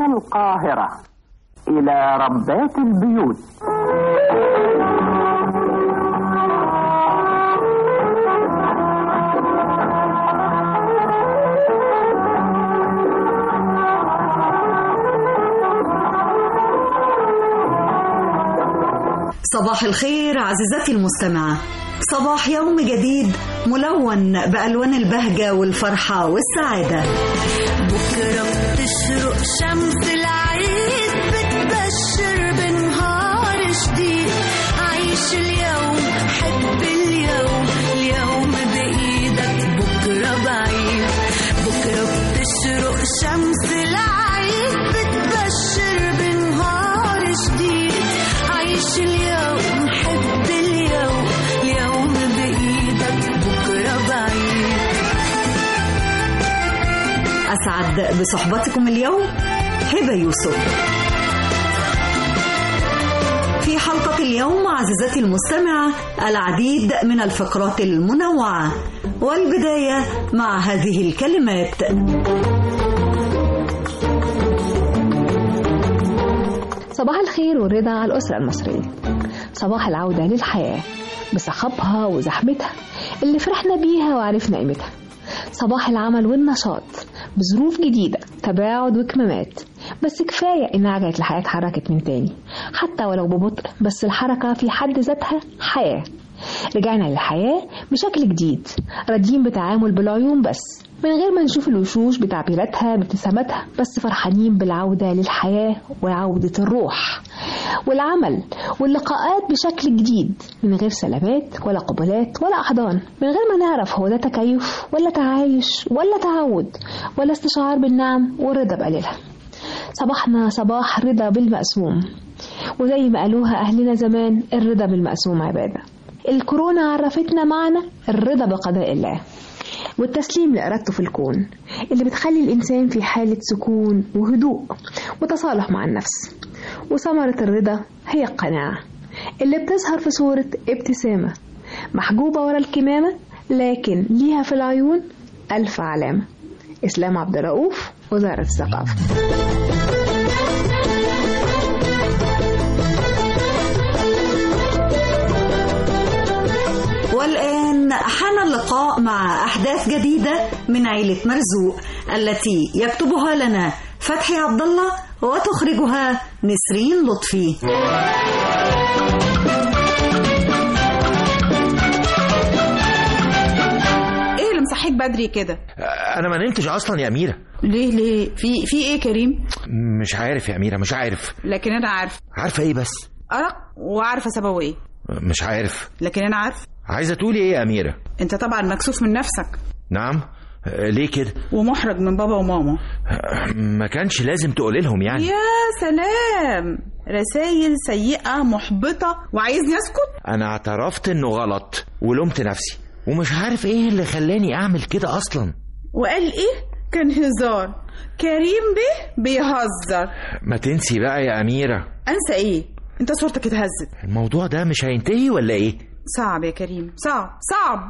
من القاهرة إلى ربات البيوت صباح الخير عزيزتي المستمعة صباح يوم جديد ملون بألوان البهجة والفرحة والسعادة بكرة بتشرق شمس العيد بتبشر بنهار جديد عيش اليوم حب اليوم اليوم بإيدك بكرة بعيد بكرة بتشرق شمس العيد بتبشر بنهار جديد عيش اليوم حب اليوم اليوم بإيدك بكرة بعيد أسعد بصحبتكم اليوم هبة يوسف في حلقة اليوم عزيزتي المستمعة العديد من الفقرات المنوعة والبداية مع هذه الكلمات صباح الخير والرضا على الأسرة المصرية صباح العودة للحياة بصخبها وزحمتها اللي فرحنا بيها وعرفنا قيمتها صباح العمل والنشاط بظروف جديدة تباعد وكمامات بس كفاية إن عجلة الحياة اتحركت من تاني حتى ولو ببطء بس الحركة في حد ذاتها حياة رجعنا للحياة بشكل جديد راضيين بتعامل بالعيون بس من غير ما نشوف الوشوش بتعبيراتها بابتساماتها بس فرحانين بالعودة للحياة وعودة الروح والعمل واللقاءات بشكل جديد من غير سلامات ولا قبلات ولا أحضان من غير ما نعرف هو ده تكيف ولا تعايش ولا تعود ولا استشعار بالنعم والرضا بقليلها صباحنا صباح رضا بالمقسوم وزي ما قالوها أهلنا زمان الرضا بالمقسوم عبادة الكورونا عرفتنا معنى الرضا بقضاء الله والتسليم لإرادته في الكون اللي بتخلي الإنسان في حالة سكون وهدوء وتصالح مع النفس وثمرة الرضا هي القناعة اللي بتظهر في صورة ابتسامة محجوبة ورا الكمامة لكن ليها في العيون ألف علامة إسلام عبد الرؤوف وزارة الثقافة والآن حان اللقاء مع أحداث جديدة من عيلة مرزوق التي يكتبها لنا فتحي عبد الله وتخرجها نسرين لطفي ايه اللي مصحيك بدري كده انا ما نمتش اصلا يا اميره ليه ليه في في ايه كريم مش عارف يا اميره مش عارف لكن انا عارف عارفه ايه بس ارق وعارفه سببه ايه مش عارف لكن انا عارف عايزه تقولي ايه يا اميره انت طبعا مكسوف من نفسك نعم آه، ليه كده ومحرج من بابا وماما آه، ما كانش لازم تقولي لهم يعني يا سلام رسايل سيئة محبطة وعايزني اسكت انا اعترفت انه غلط ولومت نفسي ومش عارف ايه اللي خلاني اعمل كده اصلا وقال ايه كان هزار كريم به بيهزر ما تنسي بقى يا اميره انسى ايه انت صورتك اتهزت الموضوع ده مش هينتهي ولا ايه صعب يا كريم صعب صعب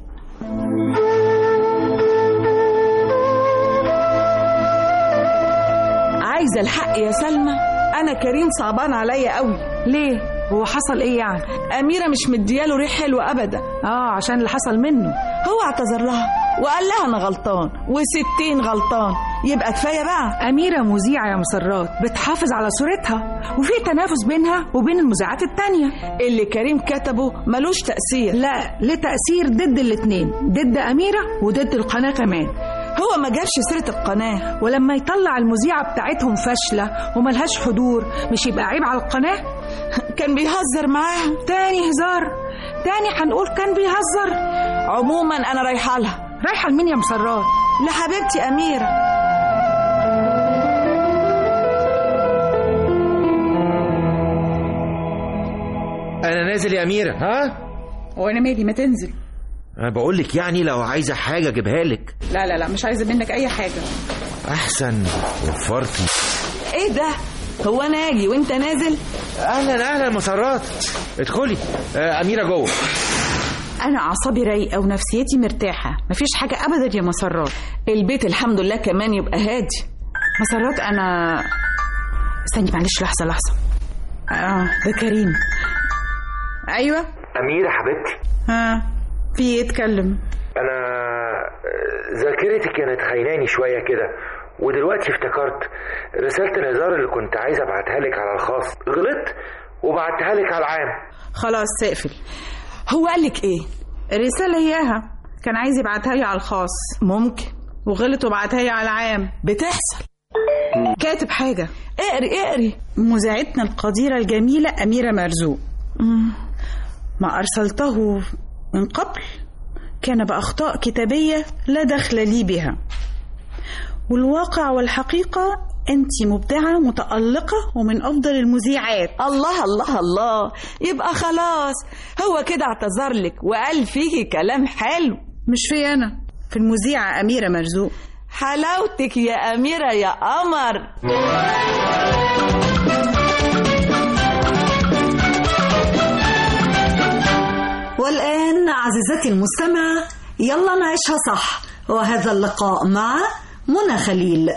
عايزه الحق يا سلمى انا كريم صعبان عليا قوي ليه هو حصل ايه يعني اميره مش مدياله ريح حلو ابدا اه عشان اللي حصل منه هو اعتذر لها وقال لها انا غلطان وستين غلطان يبقى كفايه بقى أميرة مذيعة يا مسرات بتحافظ على صورتها وفي تنافس بينها وبين المذيعات التانية اللي كريم كتبه ملوش تاثير لا ليه تأثير ضد الاتنين ضد أميرة وضد القناة كمان هو ما جابش سيره القناه ولما يطلع المذيعة بتاعتهم فاشلة وملهاش حضور مش يبقى عيب على القناة كان بيهزر معاها تاني هزار تاني هنقول كان بيهزر عموما انا رايحه لها رايحة لمين يا مسرات لحبيبتي اميره انا نازل يا اميره ها وانا مالي ما تنزل انا بقول لك يعني لو عايزه حاجه اجيبها لك لا لا لا مش عايزه منك اي حاجه احسن وفرتي ايه ده هو انا اجي وانت نازل اهلا اهلا مسرات ادخلي آه اميره جوه انا اعصابي رايقه ونفسيتي مرتاحه مفيش حاجه ابدا يا مسرات البيت الحمد لله كمان يبقى هادي مسرات انا استني معلش لحظة لحظة اه ده كريم ايوه أميرة حبيبتي ها في إيه؟ اتكلم أنا ذاكرتي كانت خيناني شوية كده ودلوقتي افتكرت رسالة الهزار اللي كنت عايز ابعتها لك على الخاص غلطت وبعتها لك على العام خلاص اقفل هو قالك ايه الرسالة اياها كان عايز يبعتها لي على الخاص ممكن وغلط وبعتها لي على العام بتحصل كاتب حاجة اقري اقري مذيعتنا القديرة الجميلة أميرة مرزوق ما أرسلته من قبل كان بأخطاء كتابية لا دخل لي بها والواقع والحقيقة أنت مبدعة متألقة ومن أفضل المذيعات الله الله الله يبقى خلاص هو كده اعتذر لك وقال فيكي كلام حلو مش في أنا في المذيعة أميرة مرزوق حلاوتك يا أميرة يا قمر والآن عزيزتي المستمع يلا نعيشها صح وهذا اللقاء مع منى خليل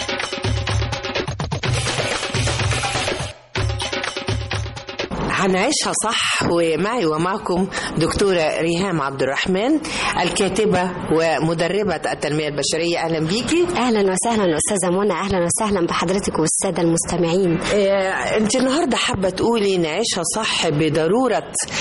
هنعيشها صح ومعي ومعكم دكتورة ريهام عبد الرحمن الكاتبة ومدربة التنمية البشرية أهلا بيكي اهلا وسهلا استاذه منى اهلا وسهلا بحضرتك والساده المستمعين آه، انت النهاردة حابة تقولي نعيشها صح بضرورة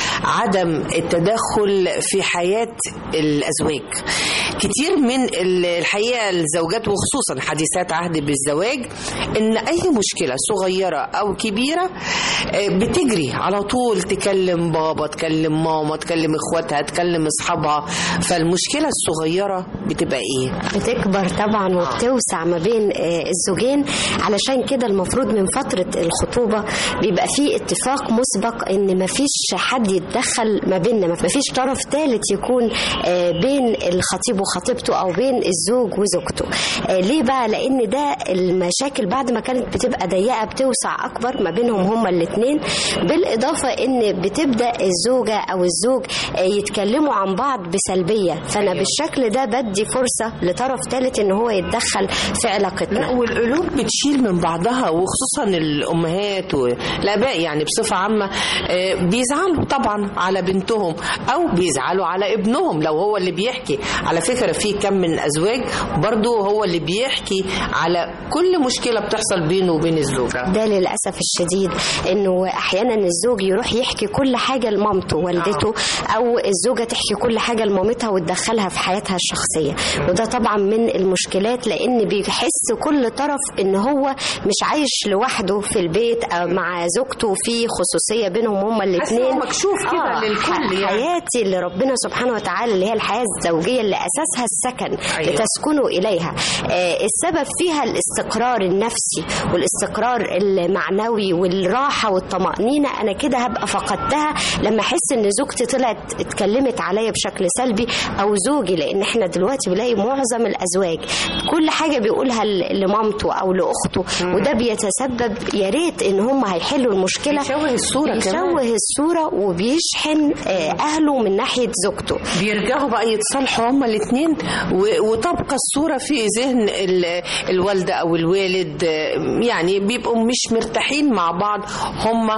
عدم التدخل في حياة الأزواج كتير من ال- الحقيقة الزوجات وخصوصا حديثات عهد بالزواج ان اي مشكلة صغيرة او كبيرة آه، بتجري على طول تكلم بابا تكلم ماما تكلم اخواتها تكلم اصحابها فالمشكلة الصغيرة بتبقى ايه بتكبر طبعا وبتوسع ما بين آه، الزوجين علشان كده المفروض من فتره الخطوبه بيبقى في اتفاق مسبق ان مفيش حد يتدخل ما بيننا مفيش طرف ثالث يكون آه، بين الخطيب وخطيبته او بين الزوج وزوجته آه، ليه بقى لان ده المشاكل بعد ما كانت بتبقى ضيقه بتوسع اكبر ما بينهم هما الاثنين بالاضافه ان بتبدا الزوجه او الزوج آه، يتكلموا عن بعض بسلبيه فانا بالشكل ده بدي فرصه لطرف ثالث ان هو يتدخل في علاقتنا لا والقلوب بتشيل من بعضها وخصوصا الامهات والاباء يعني بصفه عامه آه، بيزعلوا طبعا على بنتهم او بيزعلوا على ابنهم لو هو اللي بيحكي على فكره في كم من ازواج برضو هو اللي بيحكي على كل مشكله بتحصل بينه وبين الزوجه ده للاسف الشديد انه احيانا الزوج يروح يحكي كل حاجه لمامته والدته او الزوجه تحكي كل حاجه لمامتها وتدخلها في حياتها الشخصيه وده طبعا من المشكلات لان بيحس كل طرف ان هو مش عايش لوحده في البيت أو مع زوجته في خصوصيه بينهم هما الاثنين إنه مكشوف كده للكل يعني. حياتي اللي ربنا سبحانه وتعالى اللي هي الحياه الزوجيه اللي اساسها السكن أيوة. لتسكنوا اليها آه، السبب فيها الاستقرار النفسي والاستقرار المعنوي والراحه والطمانينه انا كده هبقى فقدتها لما احس ان زوجتي طلعت اتكلمت عليا بشكل سلبي او زوجي لان احنا دلوقتي بنلاقي معظم الازواج كل حاجه بيقولها ل- لمامته او لاخته وده بيتسبب يا ريت ان هم هيحلوا المشكله بيشوه الصورة كمان. بيشوه الصوره وبيشحن آه، اهله من ناحيه زوجته بيرجعوا بقى يتصالحوا هما الاثنين وتبقى الصورة في ذهن ال- الوالدة أو الوالد آه، يعني بيبقوا مش مرتاحين مع بعض هما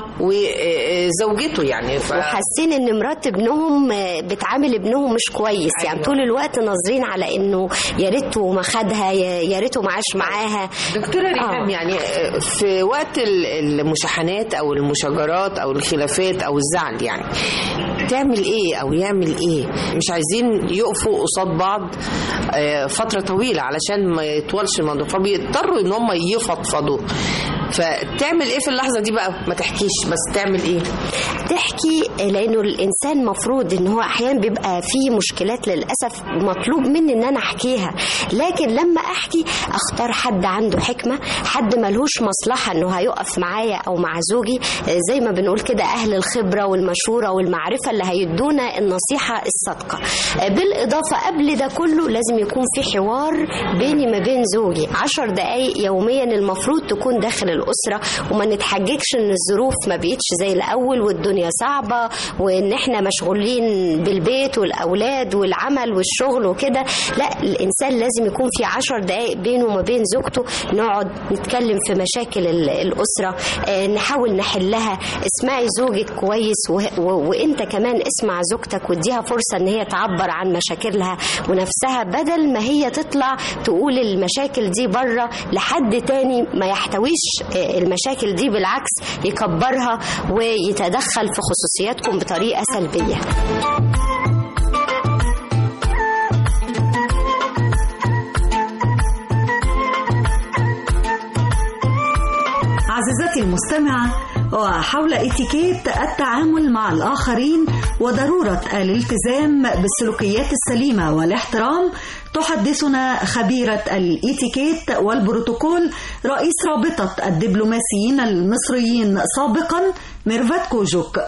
وزوجته يعني ف... وحاسين ان مرات ابنهم آه، بتعامل ابنهم مش كويس يعني أيوة. طول الوقت ناظرين على انه يا ريته ما خدها يا يا ريته ما عاش معاها دكتورة ريهام آه. يعني آه، في وقت ال- المشاحنات أو المشاجرات أو الخلافات أو الزعل يعني تعمل ايه او يعمل ايه مش عايزين يقفوا قصاد بعض آه، فتره طويله علشان ما يطولش الموضوع فبيضطروا ان هم يفضفضوا فتعمل ايه في اللحظه دي بقى ما تحكيش بس تعمل ايه تحكي لانه الانسان مفروض ان هو احيانا بيبقى فيه مشكلات للاسف مطلوب مني ان انا احكيها لكن لما احكي اختار حد عنده حكمه حد ملهوش مصلحه انه هيقف معايا او مع زوجي آه، زي ما بنقول كده اهل الخبره والمشوره والمعرفه اللي هيدونا النصيحه الصادقه آه، بالاضافه قبل ده كله لازم يكون في حوار بيني ما بين زوجي عشر دقائق يوميا المفروض تكون داخل داخل الاسره وما نتحججش ان الظروف ما بقتش زي الاول والدنيا صعبه وان احنا مشغولين بالبيت والاولاد والعمل والشغل وكده لا الانسان لازم يكون في عشر دقائق بينه وما بين زوجته نقعد نتكلم في مشاكل ال- الاسره آه، نحاول نحلها اسمعي زوجك كويس و- و- وانت كمان اسمع زوجتك واديها فرصه ان هي تعبر عن مشاكلها ونفسها بدل ما هي تطلع تقول المشاكل دي بره لحد تاني ما يحتويش آه، المشاكل دي بالعكس يكبرها ويتدخل في خصوصياتكم بطريقه سلبيه عزيزتي المستمعة وحول اتيكيت التعامل مع الآخرين وضرورة الالتزام بالسلوكيات السليمة والاحترام تحدثنا خبيرة الاتيكيت والبروتوكول رئيس رابطة الدبلوماسيين المصريين سابقا ميرفت كوجوك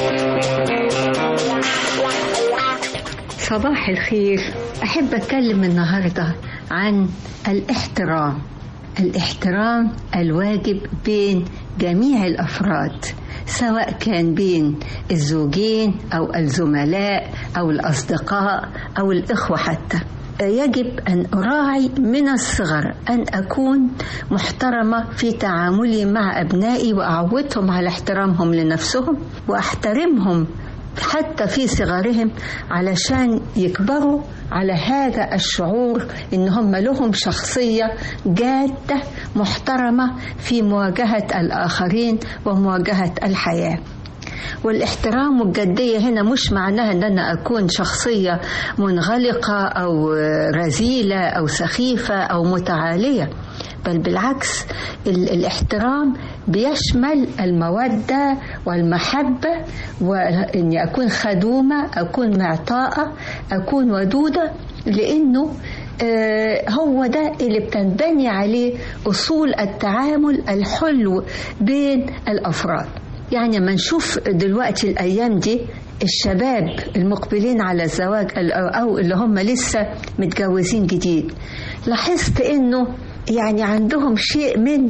صباح الخير أحب أتكلم النهاردة عن الاحترام الاحترام الواجب بين جميع الأفراد سواء كان بين الزوجين أو الزملاء أو الأصدقاء أو الإخوة حتى يجب أن أراعي من الصغر أن أكون محترمة في تعاملي مع أبنائي وأعودهم على احترامهم لنفسهم وأحترمهم حتى في صغرهم علشان يكبروا على هذا الشعور ان هم لهم شخصيه جاده محترمه في مواجهه الاخرين ومواجهه الحياه والاحترام والجدية هنا مش معناها ان انا اكون شخصية منغلقة او رذيلة او سخيفة او متعالية بل بالعكس ال- الاحترام بيشمل المودة والمحبة وإني أكون خدومة أكون معطاءة أكون ودودة لأنه آه، هو ده اللي بتنبني عليه أصول التعامل الحلو بين الأفراد يعني ما نشوف دلوقتي الأيام دي الشباب المقبلين على الزواج ال- أو اللي هم لسه متجوزين جديد لاحظت إنه يعني عندهم شيء من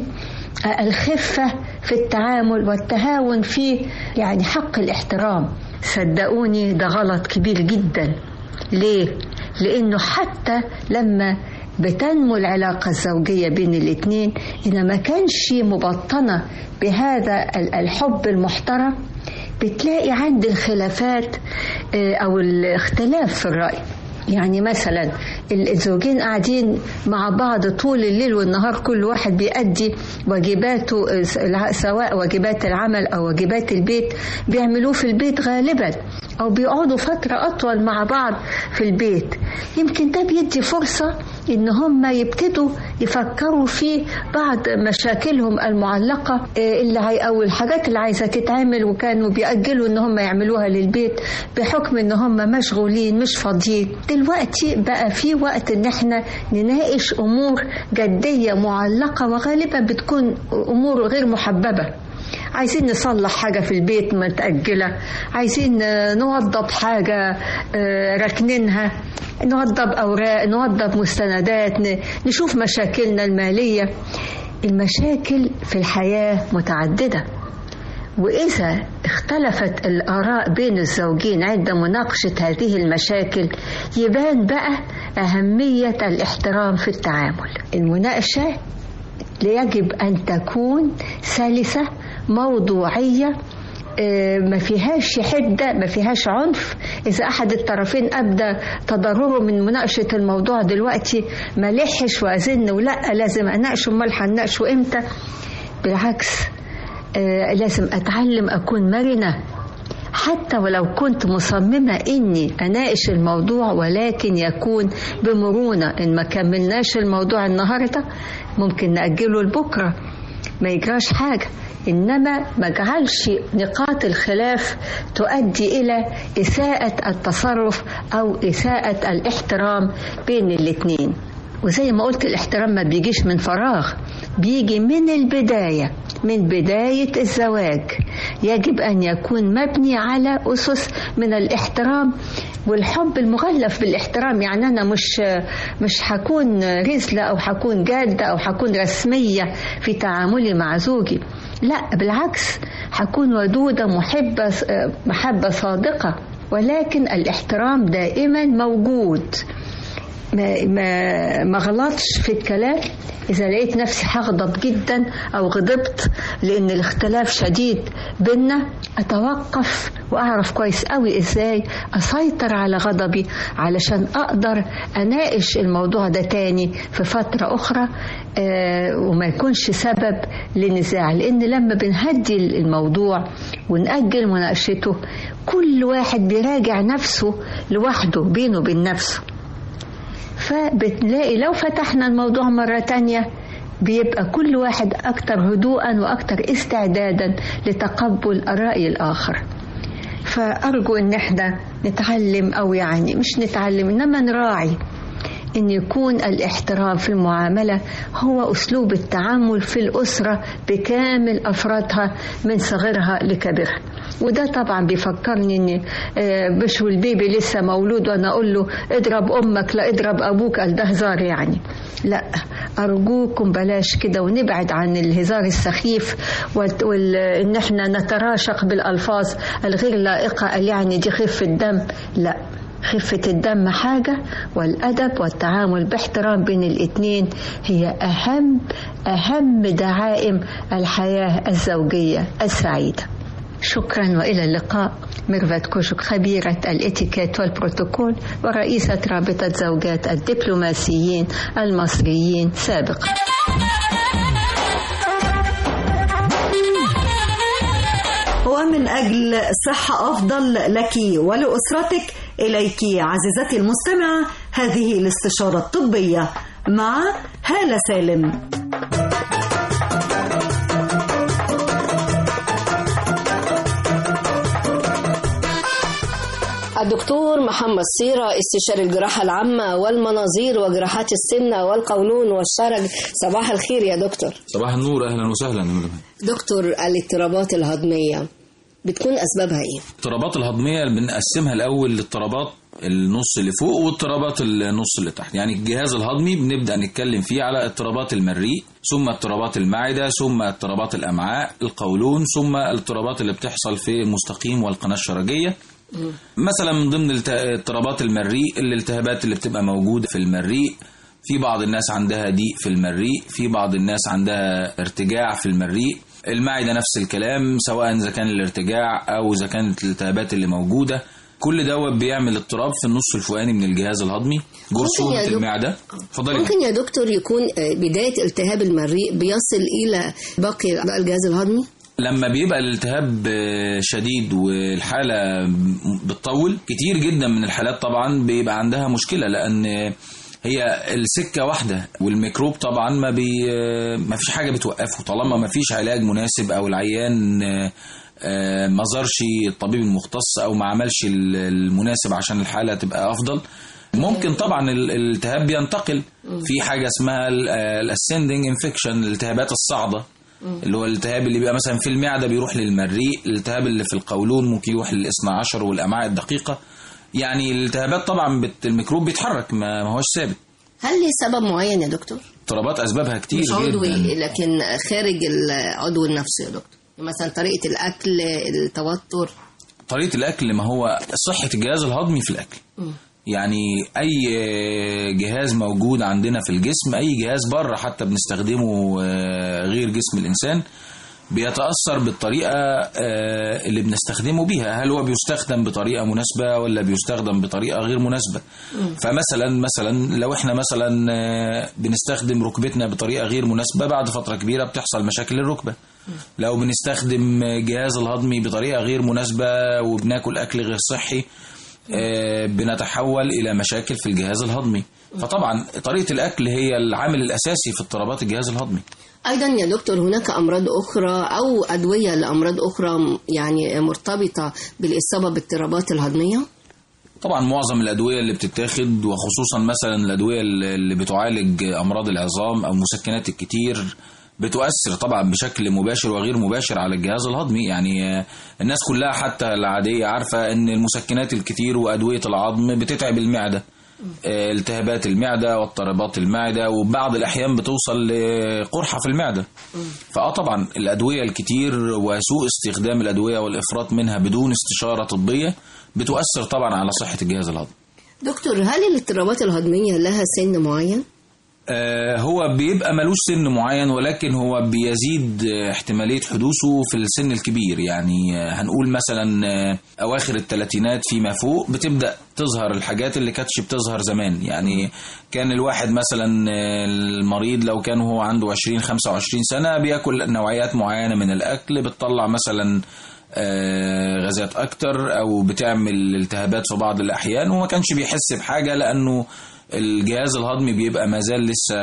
الخفة في التعامل والتهاون في يعني حق الاحترام صدقوني ده غلط كبير جدا ليه؟ لأنه حتى لما بتنمو العلاقة الزوجية بين الاتنين إذا ما كانش مبطنة بهذا ال- الحب المحترم بتلاقي عند الخلافات آه، أو الاختلاف في الرأي يعني مثلا الزوجين قاعدين مع بعض طول الليل والنهار كل واحد بيأدي واجباته آه، سواء واجبات العمل أو واجبات البيت بيعملوه في البيت غالبا أو بيقعدوا فترة أطول مع بعض في البيت يمكن ده بيدي فرصة إن هم يبتدوا يفكروا في بعض مشاكلهم المعلقة آه، اللي هي أو الحاجات اللي عايزة تتعمل وكانوا بيأجلوا إن هم يعملوها للبيت بحكم إن هم مشغولين مش فاضيين دلوقتي بقى في وقت إن إحنا نناقش أمور جدية معلقة وغالبا بتكون أمور غير محببة عايزين نصلح حاجة في البيت متأجلة عايزين آه، نوضب حاجة آه، راكنينها نوضب أوراق نوضب مستندات ن- نشوف مشاكلنا المالية المشاكل في الحياة متعددة وإذا اختلفت الآراء بين الزوجين عند مناقشة هذه المشاكل يبان بقى أهمية الاحترام في التعامل المناقشة يجب أن تكون سلسة موضوعية آه، ما فيهاش حدة ما فيهاش عنف إذا أحد الطرفين أبدى تضرره من مناقشة الموضوع دلوقتي ما لحش وأزن ولا لازم أناقشه أمال هنناقشه إمتى بالعكس آه، لازم أتعلم أكون مرنة حتى ولو كنت مصممة إني أناقش الموضوع ولكن يكون بمرونة إن ما كملناش الموضوع النهاردة ممكن نأجله لبكرة ما يجراش حاجة إنما ما اجعلش نقاط الخلاف تؤدي إلى إساءة التصرف أو إساءة الاحترام بين الاتنين وزي ما قلت الاحترام ما بيجيش من فراغ بيجي من البداية من بداية الزواج يجب أن يكون مبني على أسس من الاحترام والحب المغلف بالاحترام يعني أنا مش مش هكون رزلة أو هكون جادة أو هكون رسمية في تعاملي مع زوجي لا بالعكس هكون ودودة محبة محبة صادقة ولكن الاحترام دائما موجود ما ما ما غلطش في الكلام اذا لقيت نفسي هغضب جدا او غضبت لان الاختلاف شديد بينا اتوقف واعرف كويس قوي ازاي اسيطر على غضبي علشان اقدر اناقش الموضوع ده تاني في فتره اخرى آه وما يكونش سبب لنزاع لان لما بنهدي الموضوع ونأجل مناقشته كل واحد بيراجع نفسه لوحده بينه وبين نفسه فبتلاقي لو فتحنا الموضوع مرة تانية بيبقى كل واحد أكتر هدوءا وأكتر استعدادا لتقبل الرأي الآخر فأرجو إن احنا نتعلم أو يعني مش نتعلم إنما نراعي إن يكون الاحترام في المعاملة هو أسلوب التعامل في الأسرة بكامل أفرادها من صغيرها لكبيرها وده طبعا بيفكرني ان مش والبيبي لسه مولود وانا اقول له اضرب امك لا اضرب ابوك قال ده هزار يعني لا ارجوكم بلاش كده ونبعد عن الهزار السخيف وان احنا نتراشق بالالفاظ الغير لائقه قال يعني دي خفه دم لا خفة الدم حاجة والأدب والتعامل باحترام بين الاتنين هي أهم أهم دعائم الحياة الزوجية السعيدة شكرا والى اللقاء ميرفت كوشك خبيره الاتيكيت والبروتوكول ورئيسه رابطه زوجات الدبلوماسيين المصريين سابقا ومن أجل صحة أفضل لك ولأسرتك إليك عزيزتي المستمعة هذه الاستشارة الطبية مع هالة سالم الدكتور محمد صيرة استشاري الجراحة العامة والمناظير وجراحات السمنة والقولون والشرج صباح الخير يا دكتور صباح النور اهلا وسهلا يا مدام دكتور الاضطرابات الهضمية بتكون أسبابها إيه؟ الاضطرابات الهضمية بنقسمها الأول لاضطرابات النص اللي فوق واضطرابات النص اللي تحت يعني الجهاز الهضمي بنبدأ نتكلم فيه على اضطرابات المريء ثم اضطرابات المعدة ثم اضطرابات الأمعاء القولون ثم الاضطرابات اللي بتحصل في المستقيم والقناة الشرجية مثلا من ضمن اضطرابات المريء الالتهابات اللي بتبقى موجودة في المريء في بعض الناس عندها ضيق في المريء في بعض الناس عندها ارتجاع في المريء المعدة نفس الكلام سواء إذا كان الارتجاع أو إذا كانت الالتهابات اللي موجودة كل دوت بيعمل اضطراب في النص الفوقاني من الجهاز الهضمي جرثومة المعدة اتفضلي ممكن يا دكتور يكون بداية التهاب المريء بيصل إلى باقي الجهاز الهضمي؟ لما بيبقى الالتهاب شديد والحالة بتطول كتير جدا من الحالات طبعا بيبقى عندها مشكلة لأن هي السكة واحدة والميكروب طبعا ما بي ما فيش حاجة بتوقفه طالما ما فيش علاج مناسب أو العيان ما زارش الطبيب المختص أو ما عملش المناسب عشان الحالة تبقى أفضل ممكن طبعا الالتهاب بينتقل في حاجة اسمها الاسندنج انفكشن الالتهابات الصاعدة اللي هو الالتهاب اللي بيبقى مثلا في المعدة بيروح للمريء الالتهاب اللي في القولون ممكن يروح للاثنى عشر والأمعاء الدقيقة يعني الالتهابات طبعا بت الميكروب بيتحرك ما هوش ثابت هل ليه سبب معين يا دكتور؟ اضطرابات أسبابها كتير مش عضوي جدا لكن خارج العضو النفسي يا دكتور مثلا طريقة الأكل التوتر طريقة الأكل ما هو صحة الجهاز الهضمي في الأكل م. يعني أي جهاز موجود عندنا في الجسم أي جهاز بره حتى بنستخدمه غير جسم الإنسان بيتأثر بالطريقة اللي بنستخدمه بيها هل هو بيستخدم بطريقة مناسبة ولا بيستخدم بطريقة غير مناسبة فمثلا مثلا لو احنا مثلا بنستخدم ركبتنا بطريقة غير مناسبة بعد فترة كبيرة بتحصل مشاكل الركبة لو بنستخدم جهاز الهضمي بطريقة غير مناسبة وبناكل أكل غير صحي بنتحول إلى مشاكل في الجهاز الهضمي فطبعا طريقة الأكل هي العامل الأساسي في اضطرابات الجهاز الهضمي أيضا يا دكتور هناك أمراض أخرى أو أدوية لأمراض أخرى يعني مرتبطة بالإصابة باضطرابات الهضمية طبعا معظم الأدوية اللي بتتاخد وخصوصا مثلا الأدوية اللي بتعالج أمراض العظام أو مسكنات الكتير بتؤثر طبعا بشكل مباشر وغير مباشر على الجهاز الهضمي يعني آه، الناس كلها حتى العادية عارفة ان المسكنات الكتير وأدوية العظم بتتعب المعدة آه، التهابات المعدة واضطرابات المعدة وبعض الأحيان بتوصل لقرحة في المعدة فأه طبعا الأدوية الكتير وسوء استخدام الأدوية والإفراط منها بدون استشارة طبية بتؤثر طبعا على صحة الجهاز الهضمي دكتور هل الاضطرابات الهضمية لها سن معين؟ آه، هو بيبقى ملوش سن معين ولكن هو بيزيد آه، احتمالية حدوثه في السن الكبير يعني آه، هنقول مثلا آه، أواخر الثلاثينات فيما فوق بتبدأ تظهر الحاجات اللي كانتش بتظهر زمان يعني كان الواحد مثلا آه، المريض لو كان هو عنده 20 25 سنة بياكل نوعيات معينة من الأكل بتطلع مثلا آه، غازات أكتر أو بتعمل التهابات في بعض الأحيان وما كانش بيحس بحاجة لأنه الجهاز الهضمي بيبقى مازال لسه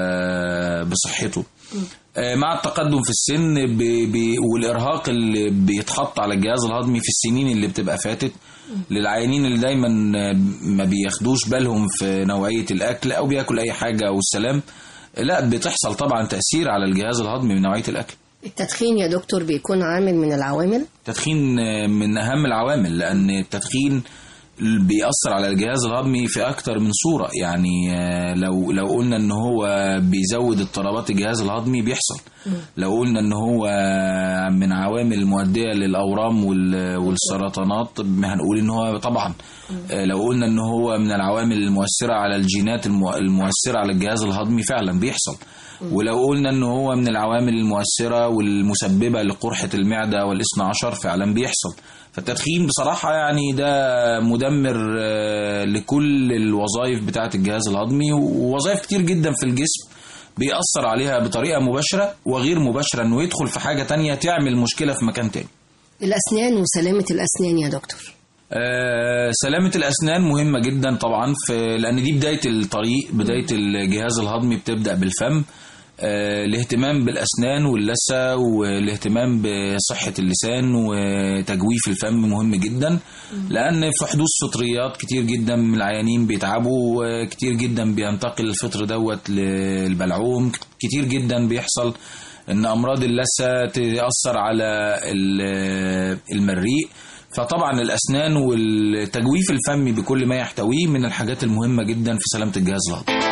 بصحته آه، مع التقدم في السن بي بي والارهاق اللي بيتحط على الجهاز الهضمي في السنين اللي بتبقى فاتت للعيانين اللي دايما آه، ما بياخدوش بالهم في نوعيه الاكل او بياكل اي حاجه والسلام لا بتحصل طبعا تاثير على الجهاز الهضمي من نوعيه الاكل التدخين يا دكتور بيكون عامل من العوامل؟ التدخين آه، من اهم العوامل لان التدخين بيأثر على الجهاز الهضمي في أكتر من صورة يعني آه، لو لو قلنا إن هو بيزود اضطرابات الجهاز الهضمي بيحصل لو قلنا إن هو من عوامل مؤدية للأورام وال- والسرطانات هنقول إن هو طبعا آه، لو قلنا إن هو من العوامل المؤثرة على الجينات المو- المؤثرة على الجهاز الهضمي فعلا بيحصل ولو قلنا ان هو من العوامل المؤثرة والمسببة لقرحة المعدة والاثنى عشر فعلا بيحصل فالتدخين بصراحة يعني ده مدمر آه، لكل الوظائف بتاعة الجهاز الهضمي ووظائف كتير جدا في الجسم بيأثر عليها بطريقة مباشرة وغير مباشرة انه يدخل في حاجة تانية تعمل مشكلة في مكان تاني الأسنان وسلامة الأسنان يا دكتور آه، سلامة الأسنان مهمة جدا طبعا في لأن دي بداية الطريق بداية الجهاز الهضمي بتبدأ بالفم آه، الاهتمام بالأسنان واللثة والاهتمام بصحة اللسان وتجويف الفم مهم جدا لأن في حدوث فطريات كتير جدا من العيانين بيتعبوا وكتير جدا بينتقل الفطر دوت للبلعوم كتير جدا بيحصل ان امراض اللثه تاثر على ال- المريء فطبعا الاسنان والتجويف الفمي بكل ما يحتويه من الحاجات المهمه جدا في سلامه الجهاز الهضمي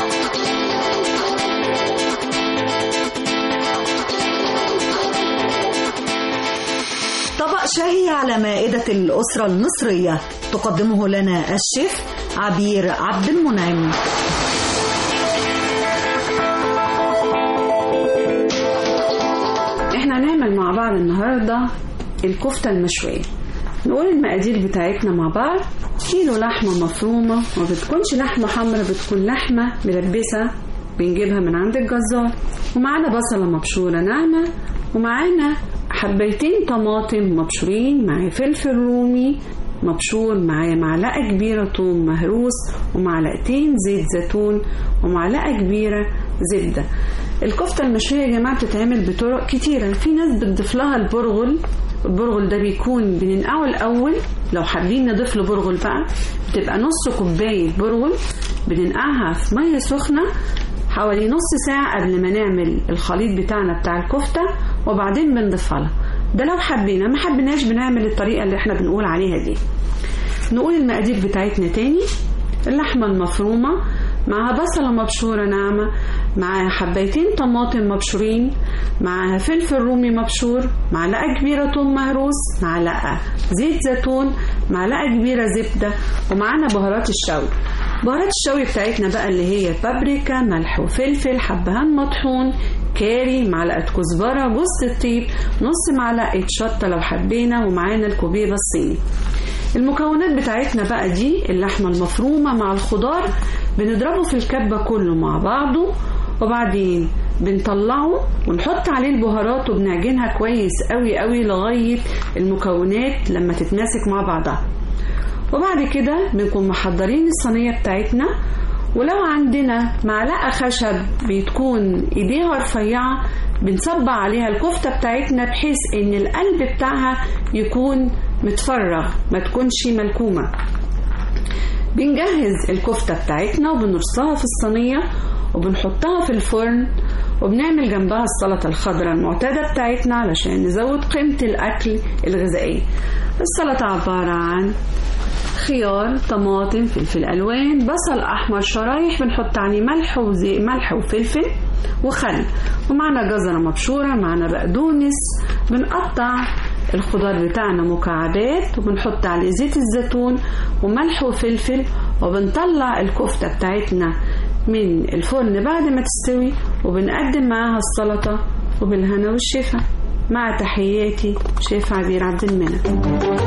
طبق شهي على مائدة الأسرة المصرية تقدمه لنا الشيف عبير عبد المنعم احنا هنعمل مع بعض النهارده الكفته المشويه نقول المقادير بتاعتنا مع بعض كيلو لحمه مفرومه ما بتكونش لحمه حمرا بتكون لحمه ملبسه بنجيبها من عند الجزار ومعانا بصله مبشوره ناعمه ومعانا حبيتين طماطم مبشورين معايا فلفل رومي مبشور معايا معلقه كبيره ثوم مهروس ومعلقتين زيت زيتون ومعلقه كبيره زبده الكفته المشويه يا جماعه بتتعمل بطرق كتيره في ناس بتضيف لها البرغل البرغل ده بيكون بننقعه الاول لو حابين نضيف له برغل بقى بتبقى نص كوبايه برغل بننقعها في ميه سخنه حوالي نص ساعة قبل ما نعمل الخليط بتاعنا بتاع الكفتة وبعدين بنضيفها لها ده لو حبينا ما حبيناش بنعمل الطريقة اللي احنا بنقول عليها دي نقول المقادير بتاعتنا تاني اللحمة المفرومة معاها بصلة مبشورة ناعمة معاها حبيتين طماطم مبشورين معاها فلفل رومي مبشور معلقة كبيرة توم مهروس معلقة زيت زيتون معلقة كبيرة زبدة ومعانا بهارات الشوي بهارات الشوي بتاعتنا بقى اللي هي بابريكا ملح وفلفل حبهان مطحون كاري معلقة كزبرة جوز الطيب نص معلقة شطة لو حبينا ومعانا الكوبيبة الصيني المكونات بتاعتنا بقى دي اللحمة المفرومة مع الخضار بنضربه في الكبة كله مع بعضه وبعدين بنطلعه ونحط عليه البهارات وبنعجنها كويس قوي قوي لغاية المكونات لما تتماسك مع بعضها وبعد كده بنكون محضرين الصينية بتاعتنا ولو عندنا معلقة خشب بتكون ايديها رفيعة بنصبع عليها الكفتة بتاعتنا بحيث ان القلب بتاعها يكون متفرغ ما تكونش ملكومة بنجهز الكفتة بتاعتنا وبنرصها في الصينية وبنحطها في الفرن وبنعمل جنبها السلطة الخضراء المعتادة بتاعتنا علشان نزود قيمة الأكل الغذائي السلطة عبارة عن خيار طماطم فلفل ألوان بصل أحمر شرايح بنحط عليه ملح وزي ملح وفلفل وخل ومعنا جزرة مبشورة معنا بقدونس بنقطع الخضار بتاعنا مكعبات وبنحط عليه زيت الزيتون وملح وفلفل وبنطلع الكفتة بتاعتنا من الفرن بعد ما تستوي وبنقدم معاها السلطة وبالهنا والشفا مع تحياتي شيف عبير عبد المنعم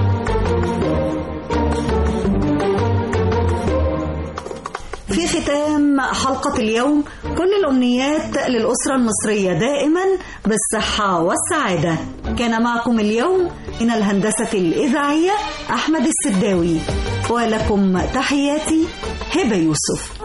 في ختام حلقة اليوم كل الأمنيات للأسرة المصرية دائما بالصحة والسعادة كان معكم اليوم من الهندسة الإذاعية أحمد السداوي ولكم تحياتي هبة يوسف